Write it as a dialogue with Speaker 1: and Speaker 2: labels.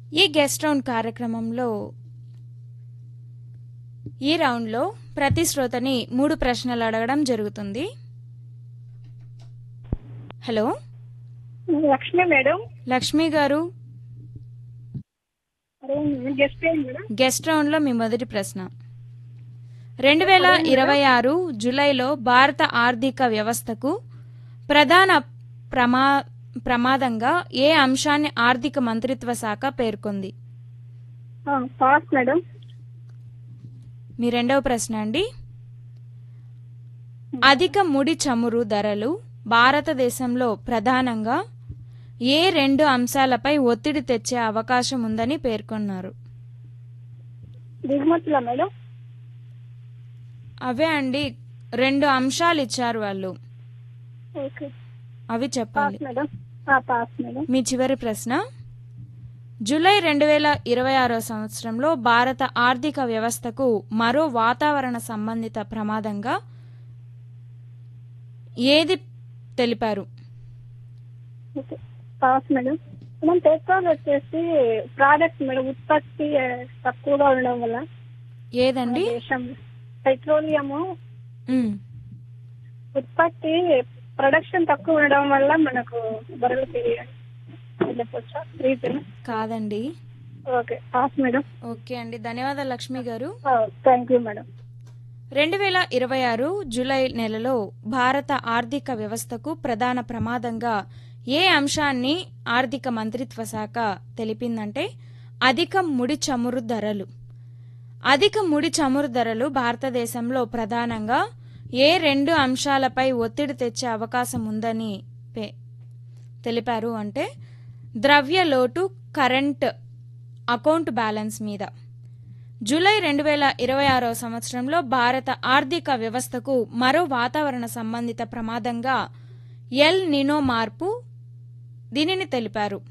Speaker 1: ఈ guest round కార్యక్రమంలో ఈ రౌండ్లో ప్రతి శ్రోతని మూడు ప్రశ్నలు అడగడం జరుగుతుంది హలో
Speaker 2: లక్ష్మి మేడం
Speaker 1: లక్ష్మి గారు
Speaker 2: అరే గెస్ట్ ఏంటి మేడం
Speaker 1: గెస్ట్ రౌండ్లో మీ మొదటి ప్రశ్న రెండు వేల ఇరవై ఆరు జూలైలో భారత ఆర్థిక వ్యవస్థకు ప్రధాన ప్రమా ప్రమాదంగా ఏ అంశాన్ని ఆర్థిక మంత్రిత్వ శాఖ పేర్కొంది
Speaker 2: ఆ, పాస్ మేడం
Speaker 1: మీ రెండవ ప్రశ్న అండి అధిక ముడి చమురు ధరలు భారతదేశంలో ప్రధానంగా ఏ రెండు అంశాలపై ఒత్తిడి తెచ్చే అవకాశం ఉందని పేర్కొన్నారు
Speaker 2: దిగుమతుల మేడం
Speaker 1: అవే అండి రెండు అంశాలు ఇచ్చారు వాళ్ళు
Speaker 2: ఓకే
Speaker 1: అవి
Speaker 2: పాస్
Speaker 1: చెప్పాలి
Speaker 2: మేడం ఆ, పాస్ మేడం
Speaker 1: మీ చివరి ప్రశ్న జూలై రెండు వేల ఇరవై ఆరో సంవత్సరంలో భారత ఆర్థిక వ్యవస్థకు మరో వాతావరణ సంబంధిత ప్రమాదంగా ఏది తెలిపారు
Speaker 2: ఓకే పాస్ మేడం మనం పెట్రోల్ వచ్చేసి ప్రోడక్ట్ మేడం ఉత్పత్తి ఆ, తక్కువగా ఉండడం వల్ల మన
Speaker 1: ఏదండి
Speaker 2: దేశం పెట్రోలియము
Speaker 1: ఉమ్,
Speaker 2: ఉత్పత్తి ప్రొడక్షన్ తక్కువ ఉండడం వల్ల మనకు ధరలు పెరిగాయి చెప్పొచ్చా రీజన్
Speaker 1: కాదండి
Speaker 2: ఓకే పాస్ మేడం
Speaker 1: ఓకే అండి ధన్యవాదాలు లక్ష్మి గారు
Speaker 2: థ్యాంక్ యూ మేడం
Speaker 1: రెండు వేల ఇరవై ఆరు జూలై నెలలో భారత ఆర్థిక వ్యవస్థకు ప్రధాన ప్రమాదంగా ఏ అంశాన్ని ఆర్థిక మంత్రిత్వ శాఖ తెలిపిందంటే అధిక ముడి చమురు ధరలు అధిక ముడి చమురు ధరలు భారతదేశంలో ప్రధానంగా ఏ రెండు అంశాలపై ఒత్తిడి తెచ్చే అవకాశం ఉందని పే- తెలిపారు అంటే ద్రవ్య లోటు కరెంట్ అకౌంట్ బ్యాలెన్స్ మీద జూలై రెండు వేల ఇరవై ఆరో సంవత్సరంలో భారత ఆర్థిక వ్యవస్థకు మరో వాతావరణ సంబంధిత ప్రమాదంగా ఎల్ నినో మార్పు దీనిని తెలిపారు